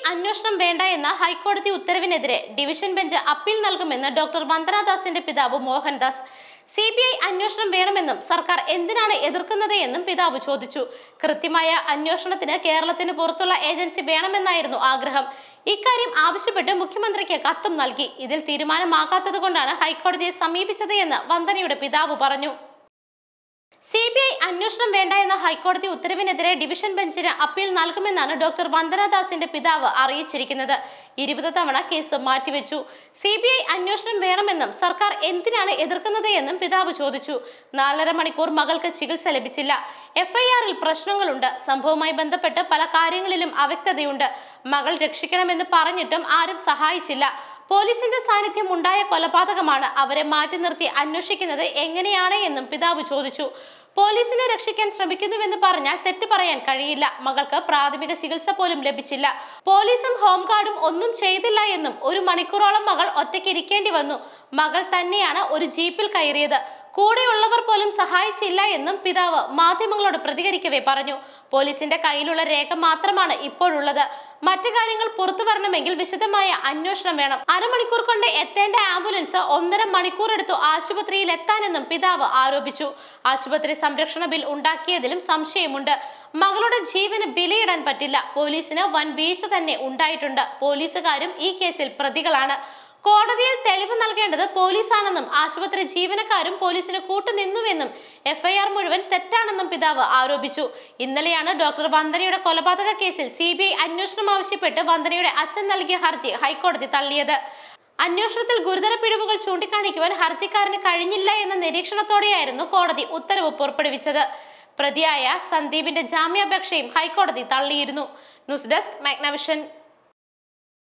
അന്വേഷണം വേണ്ട എന്ന ഹൈക്കോടതി ഉത്തരവിനെതിരെ ഡിവിഷൻ ബെഞ്ച് അപ്പീൽ നൽകുമെന്ന് ഡോക്ടർ വന്ദനാദാസിന്റെ പിതാവ് മോഹൻദാസ് സി ബി ഐ അന്വേഷണം വേണമെന്നും സർക്കാർ എന്തിനാണ് എതിർക്കുന്നത് എന്നും പിതാവ് ചോദിച്ചു കൃത്യമായ അന്വേഷണത്തിന് കേരളത്തിന് പുറത്തുള്ള ഏജൻസി വേണമെന്നായിരുന്നു ആഗ്രഹം ഇക്കാര്യം ആവശ്യപ്പെട്ട് മുഖ്യമന്ത്രിക്ക് കത്തും നൽകി ഇതിൽ തീരുമാനമാകാത്തത് കൊണ്ടാണ് ഹൈക്കോടതിയെ സമീപിച്ചത് എന്ന് വന്ദനയുടെ പിതാവ് പറഞ്ഞു സി ബി ഐ അന്വേഷണം വേണ്ട എന്ന ഹൈക്കോടതി ഉത്തരവിനെതിരെ ഡിവിഷൻ ബെഞ്ചിന് അപ്പീൽ നൽകുമെന്നാണ് ഡോക്ടർ വന്ദനാദാസിന്റെ പിതാവ് അറിയിച്ചിരിക്കുന്നത് ഇരുപത് തവണ കേസ് മാറ്റിവെച്ചു സി ബി ഐ അന്വേഷണം വേണമെന്നും സർക്കാർ എന്തിനാണ് എതിർക്കുന്നത് എന്നും പിതാവ് ചോദിച്ചു നാലര മണിക്കൂർ മകൾക്ക് ചികിത്സ ലഭിച്ചില്ല എഫ്ഐആറിൽ പ്രശ്നങ്ങളുണ്ട് സംഭവവുമായി ബന്ധപ്പെട്ട് പല കാര്യങ്ങളിലും അവ്യക്തതയുണ്ട് മകൾ രക്ഷിക്കണമെന്ന് പറഞ്ഞിട്ടും ആരും സഹായിച്ചില്ല പോലീസിന്റെ സാന്നിധ്യം ഉണ്ടായ കൊലപാതകമാണ് അവരെ മാറ്റി നിർത്തി അന്വേഷിക്കുന്നത് എങ്ങനെയാണ് എന്നും പിതാവ് ചോദിച്ചു പോലീസിനെ രക്ഷിക്കാൻ ശ്രമിക്കുന്നുവെന്ന് പറഞ്ഞാൽ തെറ്റ് പറയാൻ കഴിയില്ല മകൾക്ക് പ്രാഥമിക ചികിത്സ പോലും ലഭിച്ചില്ല പോലീസും ഹോംഗാർഡും ഒന്നും ചെയ്തില്ല എന്നും ഒരു മണിക്കൂറോളം മകൾ ഒറ്റയ്ക്ക് ഇരിക്കേണ്ടി വന്നു മകൾ തന്നെയാണ് ഒരു ജീപ്പിൽ കയറിയത് കൂടെയുള്ളവർ പോലും സഹായിച്ചില്ല എന്നും പിതാവ് മാധ്യമങ്ങളോട് പ്രതികരിക്കവേ പറഞ്ഞു പോലീസിന്റെ കയ്യിലുള്ള രേഖ മാത്രമാണ് ഇപ്പോഴുള്ളത് മറ്റു കാര്യങ്ങൾ പുറത്തു വരണമെങ്കിൽ വിശദമായ അന്വേഷണം വേണം അരമണിക്കൂർ കൊണ്ട് എത്തേണ്ട ആംബുലൻസ് ഒന്നര മണിക്കൂർ എടുത്തു ആശുപത്രിയിൽ എത്താനെന്നും പിതാവ് ആരോപിച്ചു ആശുപത്രി സംരക്ഷണ ബിൽ ഉണ്ടാക്കിയതിലും സംശയമുണ്ട് മകളുടെ ജീവന് വിലയിടാൻ പറ്റില്ല പോലീസിന് വൻ വീഴ്ച തന്നെ ഉണ്ടായിട്ടുണ്ട് പോലീസുകാരും ഈ കേസിൽ പ്രതികളാണ് കോടതിയിൽ തെളിവ് നൽകേണ്ടത് പോലീസാണെന്നും ആശുപത്രി ജീവനക്കാരും പോലീസിന് കൂട്ടുനിന്നുവെന്നും എഫ്ഐആർ മുഴുവൻ തെറ്റാണെന്നും പിതാവ് ആരോപിച്ചു ഇന്നലെയാണ് ഡോക്ടർ വന്ദനയുടെ കൊലപാതക കേസിൽ സി ബി ഐ അന്വേഷണം ആവശ്യപ്പെട്ട് വന്ദനയുടെ അച്ഛൻ നൽകിയ ഹർജി ഹൈക്കോടതി തള്ളിയത് അന്വേഷണത്തിൽ ഗുരുതര പിഴവുകൾ ചൂണ്ടിക്കാണിക്കുവാൻ ഹർജിക്കാരന് കഴിഞ്ഞില്ല എന്ന നിരീക്ഷണത്തോടെയായിരുന്നു കോടതി ഉത്തരവ് പുറപ്പെടുവിച്ചത് പ്രതിയായ സന്ദീപിന്റെ ജാമ്യാപേക്ഷയും ഹൈക്കോടതി തള്ളിയിരുന്നു ന്യൂസ് ഡെസ്ക് മാഗ്നവിഷൻ